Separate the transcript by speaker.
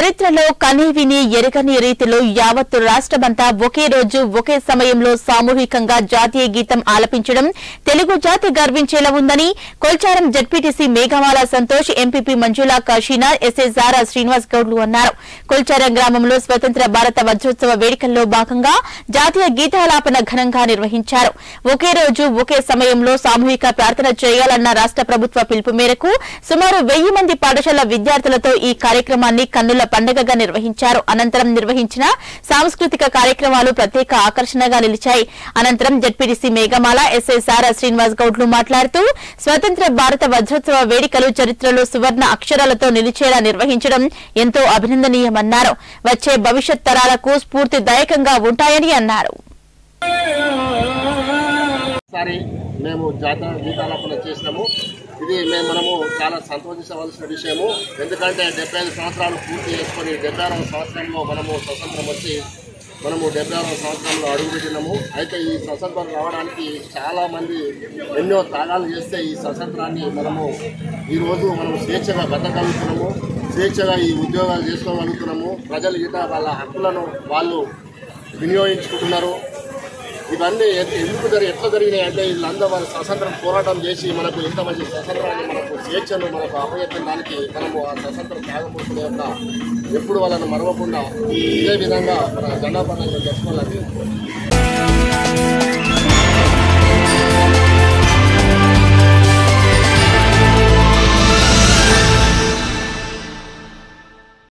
Speaker 1: చరిత్రలో కనీ విని ఎరగని రీతిలో యావత్తు రాష్ట్రమంతా ఒకే రోజు ఒకే సమయంలో సామూహికంగా జాతీయ గీతం ఆలపించడం తెలుగు జాతి గర్వించేలా ఉందని కొల్చారం జడ్పీటీసీ మేఘమాల సంతోష్ ఎంపీపీ మంజులా కాశీనా ఎస్ఏ జారా శ్రీనివాస్ గౌడ్లు అన్నారు కొల్చారం గ్రామంలో స్వతంత్ర భారత వజ్రోత్సవ వేడుకల్లో భాగంగా జాతీయ గీతాలాపన ఘనంగా నిర్వహించారు ఒకే రోజు ఒకే సమయంలో సామూహిక ప్రార్థన చేయాలన్న రాష్ట్ర ప్రభుత్వ పిలుపు మేరకు సుమారు వెయ్యి మంది పాఠశాల విద్యార్థులతో ఈ కార్యక్రమాన్ని కన్నుల పండుగగా నిర్వహించారు అనంతరం నిర్వహించిన సాంస్కృతిక కార్యక్రమాలు ప్రత్యేక ఆకర్షణగా నిలిచాయి అనంతరం జడ్పీటీసీ మేఘమాల ఎస్ఐ సారా శ్రీనివాస్ గౌడ్లు మాట్లాడుతూ స్వతంత్ర భారత వజ్రోత్సవ వేడుకలు చరిత్రలో సువర్ణ అక్షరాలతో నిలిచేలా నిర్వహించడం ఎంతో అభినందనీయమన్నారు వచ్చే భవిష్యత్ తరాలకు స్ఫూర్తిదాయకంగా ఉంటాయని అన్నారు
Speaker 2: ఒకసారి మేము జాతర గీతాలాపన చేసినాము ఇది మేము మనము చాలా సంతోషించవలసిన విషయము ఎందుకంటే డెబ్బై ఐదు సంవత్సరాలు పూర్తి చేసుకొని డెబ్బై ఆరవ సంవత్సరంలో మనము స్వతంత్రం వచ్చి మనము డెబ్బై ఆరవ సంవత్సరంలో అడుగుపెట్టినాము అయితే ఈ స్వతంత్రం రావడానికి చాలా మంది ఎన్నో త్యాగాలు చేస్తే ఈ స్వతంత్రాన్ని మనము ఈరోజు మనం స్వేచ్ఛగా బతకగలుగుతున్నాము స్వేచ్ఛగా ఈ ఉద్యోగాలు చేసుకోగలుగుతున్నాము ప్రజలు గిట వాళ్ళ హక్కులను వాళ్ళు వినియోగించుకుంటున్నారు ఇవన్నీ ఎ- ఎందుకు జరిగి ఎట్లా జరిగినాయి అంటే వీళ్ళందరూ మన స్వతంత్రం పోరాటం చేసి మనకు ఇంత మంచి స్వతంత్రాన్ని మనకు స్వేచ్ఛను మనకు అభయత్నానికి మనము ఆ స్వతంత్ర త్యాగమూర్తుల యొక్క ఎప్పుడు వాళ్ళని మరవకుండా ఇదే విధంగా మన జెండా పండుగ జరుపుకోవాలని